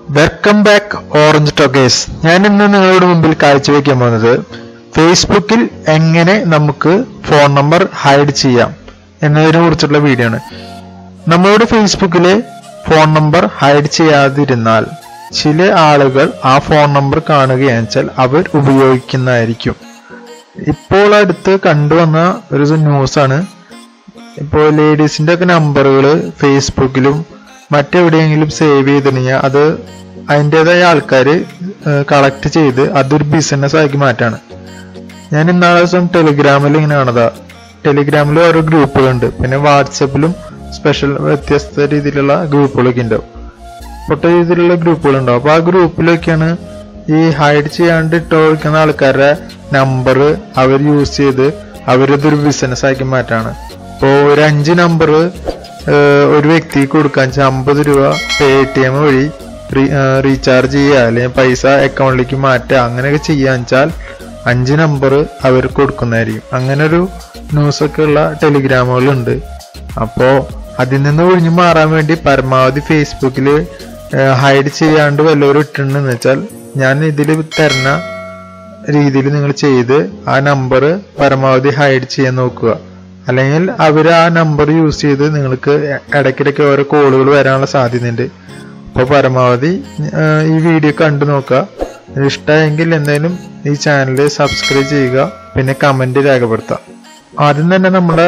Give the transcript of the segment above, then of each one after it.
welcome back orange ടോക്കേസ് ഞാൻ ഇന്ന് നിങ്ങളുടെ മുമ്പിൽ കാഴ്ചവെക്കാൻ പോകുന്നത് ഫേസ്ബുക്കിൽ എങ്ങനെ നമുക്ക് ഫോൺ നമ്പർ ഹൈഡ് ചെയ്യാം എന്നതിനെ കുറിച്ചുള്ള വീഡിയോ ആണ് നമ്മളുടെ ഫേസ്ബുക്കിലെ ഫോൺ നമ്പർ ഹൈഡ് ചെയ്യാതിരുന്നാൽ ചില ആളുകൾ ആ ഫോൺ നമ്പർ കാണുകയാണെന്ന് വെച്ചാൽ അവർ ഉപയോഗിക്കുന്നതായിരിക്കും ഇപ്പോൾ അടുത്ത് കണ്ടുവന്ന ഒരു ന്യൂസാണ് ഇപ്പോൾ ലേഡീസിന്റെ ഒക്കെ നമ്പറുകൾ ഫേസ്ബുക്കിലും മറ്റെവിടെയെങ്കിലും സേവ് ചെയ്തിട്ടുണ്ടെങ്കിൽ അത് അതിൻ്റെതായ ആൾക്കാർ കളക്ട് ചെയ്ത് അതൊരു ബിസിനസ് ആക്കി മാറ്റാണ് ഞാൻ ഇന്നാളെ ദിവസം ടെലിഗ്രാമിൽ ഇങ്ങനെ കാണതാ ടെലിഗ്രാമിൽ ഓരോ ഗ്രൂപ്പുകളുണ്ട് പിന്നെ വാട്സപ്പിലും സ്പെഷ്യൽ വ്യത്യസ്ത രീതിയിലുള്ള ഗ്രൂപ്പുകളൊക്കെ ഉണ്ടാവും പൊട്ട രീതിയിലുള്ള ഗ്രൂപ്പുകളുണ്ടാവും അപ്പൊ ആ ഗ്രൂപ്പിലൊക്കെയാണ് ഈ ഹൈഡ് ചെയ്യാണ്ട് ഇട്ട് വയ്ക്കുന്ന ആൾക്കാരുടെ നമ്പർ അവർ യൂസ് ചെയ്ത് അവരതൊരു ബിസിനസ് ആക്കി മാറ്റാണ് ഇപ്പോൾ ഒരു അഞ്ച് നമ്പർ ഒരു വ്യക്തിക്ക് കൊടുക്കാൻ വെച്ചാൽ അമ്പത് രൂപ പേ ടി എം വഴി റീചാർജ് ചെയ്യുക അല്ലെങ്കിൽ പൈസ അക്കൗണ്ടിലേക്ക് മാറ്റുക അങ്ങനെയൊക്കെ ചെയ്യാന്ന് വെച്ചാൽ അഞ്ച് നമ്പർ അവർ കൊടുക്കുന്നതായിരിക്കും അങ്ങനെ ഒരു ന്യൂസൊക്കെ ഉള്ള ടെലിഗ്രാമുകളുണ്ട് അപ്പോൾ അതിൽ നിന്ന് ഒഴിഞ്ഞു മാറാൻ വേണ്ടി പരമാവധി ഫേസ്ബുക്കിൽ ഹൈഡ് ചെയ്യാണ്ട് വല്ലവരും ഇട്ടിട്ടുണ്ടെന്ന് വെച്ചാൽ ഞാൻ ഇതിൽ തരുന്ന രീതിയിൽ നിങ്ങൾ ചെയ്ത് ആ നമ്പർ പരമാവധി ഹൈഡ് ചെയ്യാൻ നോക്കുക അല്ലെങ്കിൽ അവർ ആ നമ്പർ യൂസ് ചെയ്ത് നിങ്ങൾക്ക് ഇടയ്ക്കിടയ്ക്ക് ഓരോ കോളുകൾ വരാനുള്ള സാധ്യതയുണ്ട് അപ്പോൾ പരമാവധി ആ, ഈ വീഡിയോ കണ്ടു നോക്കുക ഇഷ്ടമായെങ്കിൽ എന്തായാലും ഈ ചാനൽ സബ്സ്ക്രൈബ് ചെയ്യുക പിന്നെ കമന്റ് രേഖപ്പെടുത്താം ആദ്യം തന്നെ നമ്മുടെ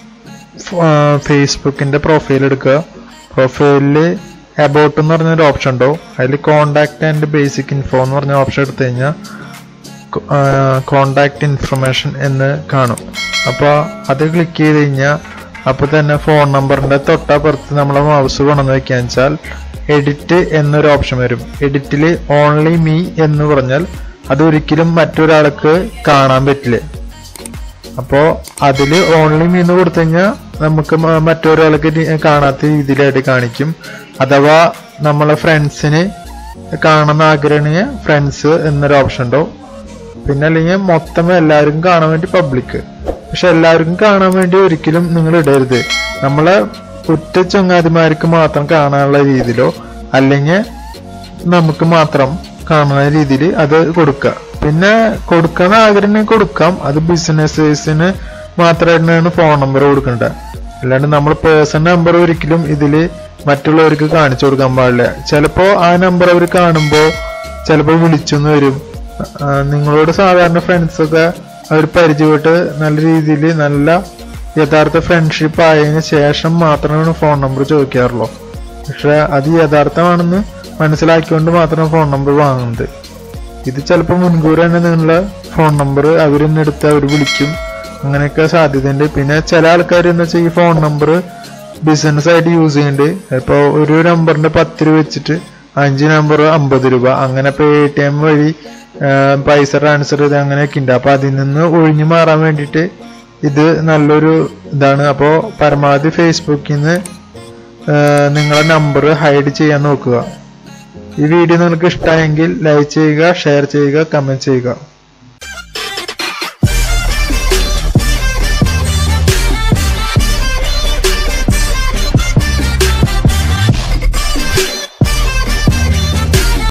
ഫേസ്ബുക്കിന്റെ പ്രൊഫൈൽ എടുക്കുക പ്രൊഫൈലിൽ അബൌട്ട് എന്ന് പറഞ്ഞൊരു ഓപ്ഷൻ ഉണ്ടാവും അതിൽ കോണ്ടാക്ട് ആൻഡ് ബേസിക് ഇൻഫോ എന്ന് പറഞ്ഞ ഓപ്ഷൻ എടുത്തു കഴിഞ്ഞാൽ കോണ്ടാക്ട് ഇൻഫർമേഷൻ എന്ന് കാണും അപ്പോൾ അത് ക്ലിക്ക് ചെയ്ത് കഴിഞ്ഞാൽ അപ്പോൾ തന്നെ ഫോൺ നമ്പറിന്റെ തൊട്ടപ്പുറത്ത് നമ്മളെ മൗസ് കൊണ്ടുവന്ന് വെക്കാന്ന് വെച്ചാൽ എഡിറ്റ് എന്നൊരു ഓപ്ഷൻ വരും എഡിറ്റിൽ ഓൺലി മീ എന്ന് പറഞ്ഞാൽ അത് ഒരിക്കലും മറ്റൊരാൾക്ക് കാണാൻ പറ്റില്ല അപ്പോ അതില് ഓൺലി മീ എന്ന് കൊടുത്തു കഴിഞ്ഞാൽ നമുക്ക് മ- മറ്റൊരാൾക്ക് രി- കാണാത്ത രീതിയിലായിട്ട് കാണിക്കും അഥവാ നമ്മളെ ഫ്രണ്ട്സിന് കാണുന്ന ആഗ്രഹണെങ്കിൽ ഫ്രണ്ട്സ് എന്നൊരു ഓപ്ഷൻ ഉണ്ടാവും പിന്നെ അല്ലെങ്കിൽ മൊത്തം എല്ലാവർക്കും കാണാൻ വേണ്ടി പബ്ലിക് പക്ഷെ എല്ലാവർക്കും കാണാൻ വേണ്ടി ഒരിക്കലും നിങ്ങൾ ഇടരുത് നമ്മളെ ഒറ്റ ചങ്ങാതിമാർക്ക് മാത്രം കാണാനുള്ള രീതിയിലോ അല്ലെങ്കിൽ നമുക്ക് മാത്രം കാണുന്ന രീതിയിൽ അത് കൊടുക്കുക പിന്നെ കൊടുക്കുന്ന ആഗ്രഹം കൊടുക്കാം അത് ബിസിനസ്സേഴ്സിന് മാത്രമായിട്ടാണ് ഫോൺ നമ്പർ കൊടുക്കേണ്ടത് അല്ലാണ്ട് നമ്മൾ പേഴ്സണൽ നമ്പർ ഒരിക്കലും ഇതില് മറ്റുള്ളവർക്ക് കാണിച്ചു കൊടുക്കാൻ പാടില്ല ചിലപ്പോ ആ നമ്പർ അവർ കാണുമ്പോ ചിലപ്പോ വിളിച്ചെന്ന് വരും ആ, നിങ്ങളോട് സാധാരണ ഫ്രണ്ട്സ് ഒക്കെ അവർ പരിചയപ്പെട്ട് നല്ല രീതിയിൽ നല്ല യഥാർത്ഥ ഫ്രണ്ട്ഷിപ്പ് ആയതിനു ശേഷം മാത്രമാണ് ഫോൺ നമ്പർ ചോദിക്കാറുള്ളൂ പക്ഷെ അത് യഥാർത്ഥമാണെന്ന് മനസ്സിലാക്കിക്കൊണ്ട് മാത്രം ഫോൺ നമ്പർ വാങ്ങുന്നത് ഇത് ചിലപ്പോൾ മുൻകൂർ തന്നെ നിങ്ങളുടെ ഫോൺ നമ്പർ അവർ തന്നെ എടുത്ത് അവർ വിളിക്കും അങ്ങനെയൊക്കെ സാധ്യതയുണ്ട് പിന്നെ ചില ആൾക്കാർ എന്ന് വെച്ചാൽ ഈ ഫോൺ നമ്പർ ബിസിനസ് ആയിട്ട് യൂസ് ചെയ്യുന്നുണ്ട് ഇപ്പോൾ ഒരു നമ്പറിന്റെ പത്ത് രൂപ വെച്ചിട്ട് അഞ്ച് നമ്പർ അമ്പത് രൂപ അങ്ങനെ പേ ടി എം വഴി ആ, പൈസ ട്രാൻസ്ഫർ ചെയ്ത് അങ്ങനെയൊക്കെ ഉണ്ട് അപ്പൊ അതിൽ നിന്ന് ഒഴിഞ്ഞു മാറാൻ വേണ്ടിയിട്ട് ഇത് നല്ലൊരു ഇതാണ് അപ്പോൾ പരമാവധി ഫേസ്ബുക്കിൽ നിന്ന് നിങ്ങളെ നമ്പർ ഹൈഡ് ചെയ്യാൻ നോക്കുക ഈ വീഡിയോ നിങ്ങൾക്ക് ഇഷ്ടമായെങ്കിൽ ലൈക്ക് ചെയ്യുക ഷെയർ ചെയ്യുക കമന്റ് ചെയ്യുക